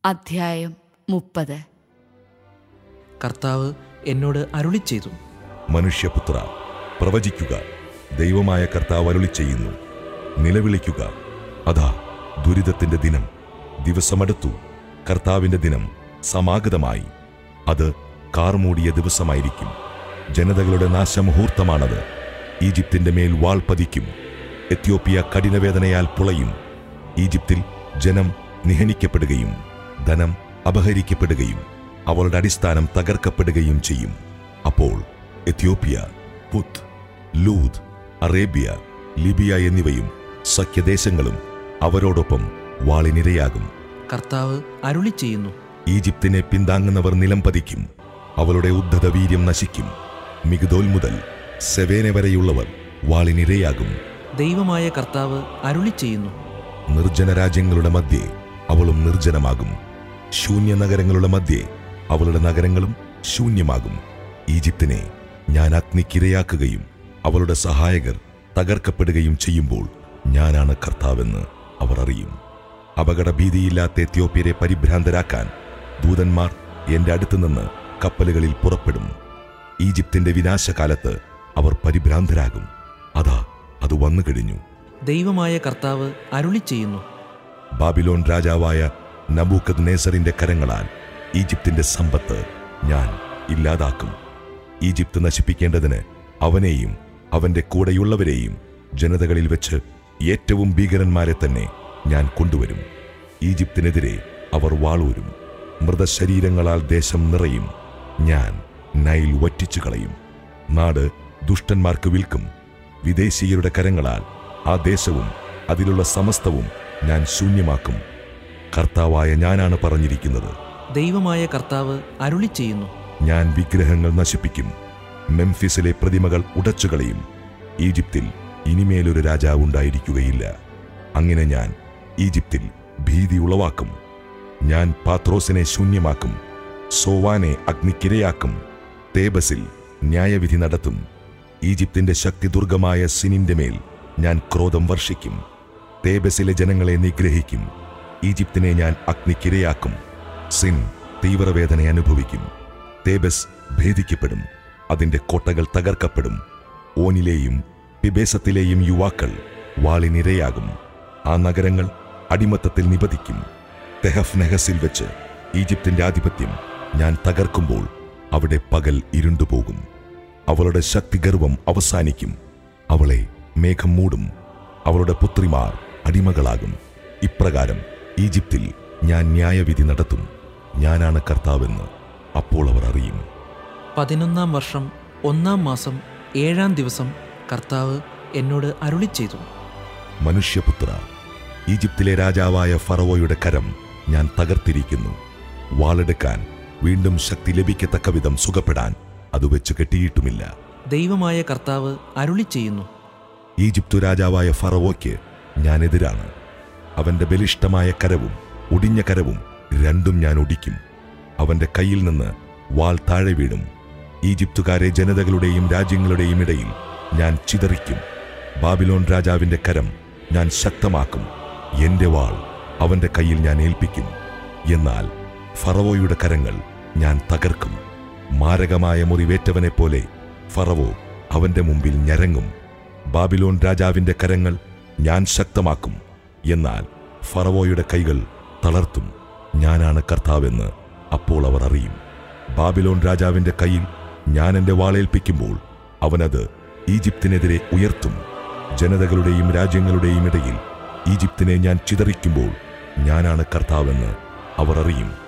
അധ്യായം മുപ്പത് കർത്താവ് എന്നോട് അരുളി ചെയ്തു മനുഷ്യപുത്ര പ്രവചിക്കുക ദൈവമായ കർത്താവ് അരുളി ചെയ്യുന്നു നിലവിളിക്കുക അതാ ദുരിതത്തിന്റെ ദിനം ദിവസമടുത്തു കർത്താവിന്റെ ദിനം സമാഗതമായി അത് കാർമൂടിയ ദിവസമായിരിക്കും ജനതകളുടെ നാശമുഹൂർത്തമാണത് ഈജിപ്തിന്റെ മേൽ വാൾ പതിക്കും എത്യോപ്യ കഠിനവേദനയാൽ പുളയും ഈജിപ്തിൽ ജനം നിഹനിക്കപ്പെടുകയും ധനം അപഹരിക്കപ്പെടുകയും അവളുടെ അടിസ്ഥാനം തകർക്കപ്പെടുകയും ചെയ്യും അപ്പോൾ Ethiopia Put Lud Arabia Libya എന്നിവയും സഖ്യദേശങ്ങളും അവരോടൊപ്പം വാളിനിരയാകും കർത്താവ് അരുളി ചെയ്യുന്നു ഈജിപ്തിനെ പിന്താങ്ങുന്നവർ നിലം പതിക്കും അവളുടെ ഉദ്ധത വീര്യം നശിക്കും മിഗ്ദോൽ മുതൽ സെവേന വരെയുള്ളവർ വാളിനിരയാകും ദൈവമായ കർത്താവ് അരുളി ചെയ്യുന്നു നിർജ്ജന രാജ്യങ്ങളുടെ മധ്യേ അവളും നിർജ്ജനമാകും ശൂന്യ നഗരങ്ങളുടെ മധ്യേ അവളുടെ നഗരങ്ങളും ശൂന്യമാകും ഈജിപ്തിനെ ഞാൻ അഗ്നിക്കിരയാക്കുകയും അവളുടെ സഹായകർ തകർക്കപ്പെടുകയും ചെയ്യുമ്പോൾ ഞാനാണ് കർത്താവെന്ന് അവർ അറിയും അപകടഭീതിയില്ലാത്ത എത്യോപ്യരെ പരിഭ്രാന്തരാക്കാൻ ദൂതന്മാർ എന്റെ അടുത്ത് നിന്ന് കപ്പലുകളിൽ പുറപ്പെടും ഈജിപ്തിന്റെ വിനാശകാലത്ത് അവർ പരിഭ്രാന്തരാകും അതാ അത് വന്നു കഴിഞ്ഞു ദൈവമായ കർത്താവ് അരുളി ചെയ്യുന്നു ബാബിലോൺ രാജാവായ നബൂക്കത് നേസറിന്റെ കരങ്ങളാൽ ഈജിപ്തിന്റെ സമ്പത്ത് ഞാൻ ഇല്ലാതാക്കും ഈജിപ്ത് നശിപ്പിക്കേണ്ടതിന് അവനെയും അവന്റെ കൂടെയുള്ളവരെയും ജനതകളിൽ വെച്ച് ഏറ്റവും ഭീകരന്മാരെ തന്നെ ഞാൻ കൊണ്ടുവരും ഈജിപ്തിനെതിരെ അവർ വാളൂരും മൃതശരീരങ്ങളാൽ ദേശം നിറയും ഞാൻ നൈൽ വറ്റിച്ചു കളയും നാട് ദുഷ്ടന്മാർക്ക് വിൽക്കും വിദേശീയരുടെ കരങ്ങളാൽ ആ ദേശവും അതിലുള്ള സമസ്തവും ഞാൻ ശൂന്യമാക്കും കർത്താവായ ഞാനാണ് പറഞ്ഞിരിക്കുന്നത് ദൈവമായ കർത്താവ് അരുളി ചെയ്യുന്നു ഞാൻ വിഗ്രഹങ്ങൾ നശിപ്പിക്കും മെംഫിസിലെ പ്രതിമകൾ ഉടച്ചുകളയും ഈജിപ്തിൽ ഇനിമേലൊരു രാജാവ് ഉണ്ടായിരിക്കുകയില്ല അങ്ങനെ ഞാൻ ഈജിപ്തിൽ ഭീതി ഉളവാക്കും ഞാൻ പാത്രോസിനെ ശൂന്യമാക്കും സോവാനെ അഗ്നിക്കിരയാക്കും തേബസിൽ ന്യായവിധി നടത്തും ഈജിപ്തിന്റെ ശക്തിദുർഗമായ സിനിന്റെ മേൽ ഞാൻ ക്രോധം വർഷിക്കും തേബസിലെ ജനങ്ങളെ നിഗ്രഹിക്കും ഈജിപ്തിനെ ഞാൻ അഗ്നിക്കിരയാക്കും സിൻ തീവ്രവേദന അനുഭവിക്കും തേബസ് ഭേദിക്കപ്പെടും അതിന്റെ കോട്ടകൾ തകർക്കപ്പെടും ഓനിലെയും പിബേസത്തിലെയും യുവാക്കൾ വാളിനിരയാകും ആ നഗരങ്ങൾ അടിമത്തത്തിൽ നിപതിക്കും തെഹഫ് നെഹസിൽ വെച്ച് ഈജിപ്തിന്റെ ആധിപത്യം ഞാൻ തകർക്കുമ്പോൾ അവിടെ പകൽ ഇരുണ്ടുപോകും അവളുടെ ശക്തിഗർവം അവസാനിക്കും അവളെ മേഘം മൂടും അവളുടെ പുത്രിമാർ അടിമകളാകും ഇപ്രകാരം ഈജിപ്തിൽ ഞാൻ ന്യായവിധി നടത്തും ഞാനാണ് കർത്താവെന്ന് അപ്പോൾ അവർ അറിയും പതിനൊന്നാം വർഷം ഒന്നാം മാസം ഏഴാം ദിവസം കർത്താവ് എന്നോട് അരുളി ചെയ്തു മനുഷ്യപുത്ര ഈജിപ്തിലെ രാജാവായ ഫറവോയുടെ കരം ഞാൻ തകർത്തിരിക്കുന്നു വാളെടുക്കാൻ വീണ്ടും ശക്തി ലഭിക്കത്തക്ക വിധം സുഖപ്പെടാൻ അത് വെച്ച് കെട്ടിയിട്ടുമില്ല ദൈവമായ കർത്താവ് അരുളി ചെയ്യുന്നു ഈജിപ്തു രാജാവായ ഫറവോയ്ക്ക് ഞാൻ എതിരാണ് അവന്റെ ബലിഷ്ഠമായ കരവും ഒടിഞ്ഞ കരവും രണ്ടും ഞാൻ ഒടിക്കും അവന്റെ കയ്യിൽ നിന്ന് വാൾ താഴെ വീഴും ഈജിപ്തുകാരെ ജനതകളുടെയും രാജ്യങ്ങളുടെയും ഇടയിൽ ഞാൻ ചിതറിക്കും ബാബിലോൺ രാജാവിന്റെ കരം ഞാൻ ശക്തമാക്കും എന്റെ വാൾ അവന്റെ കയ്യിൽ ഞാൻ ഏൽപ്പിക്കും എന്നാൽ ഫറവോയുടെ കരങ്ങൾ ഞാൻ തകർക്കും മാരകമായ മുറിവേറ്റവനെ പോലെ ഫറവോ അവന്റെ മുമ്പിൽ ഞരങ്ങും ബാബിലോൺ രാജാവിന്റെ കരങ്ങൾ ഞാൻ ശക്തമാക്കും എന്നാൽ ഫറവോയുടെ കൈകൾ തളർത്തും ഞാനാണ് കർത്താവെന്ന് അപ്പോൾ അവർ അറിയും ബാബിലോൺ രാജാവിന്റെ കയ്യിൽ ഞാൻ എന്റെ വാളേൽപ്പിക്കുമ്പോൾ അവനത് ഈജിപ്തിനെതിരെ ഉയർത്തും ജനതകളുടെയും രാജ്യങ്ങളുടെയും ഇടയിൽ ഈജിപ്തിനെ ഞാൻ ചിതറിക്കുമ്പോൾ ഞാനാണ് കർത്താവെന്ന് അവർ അറിയും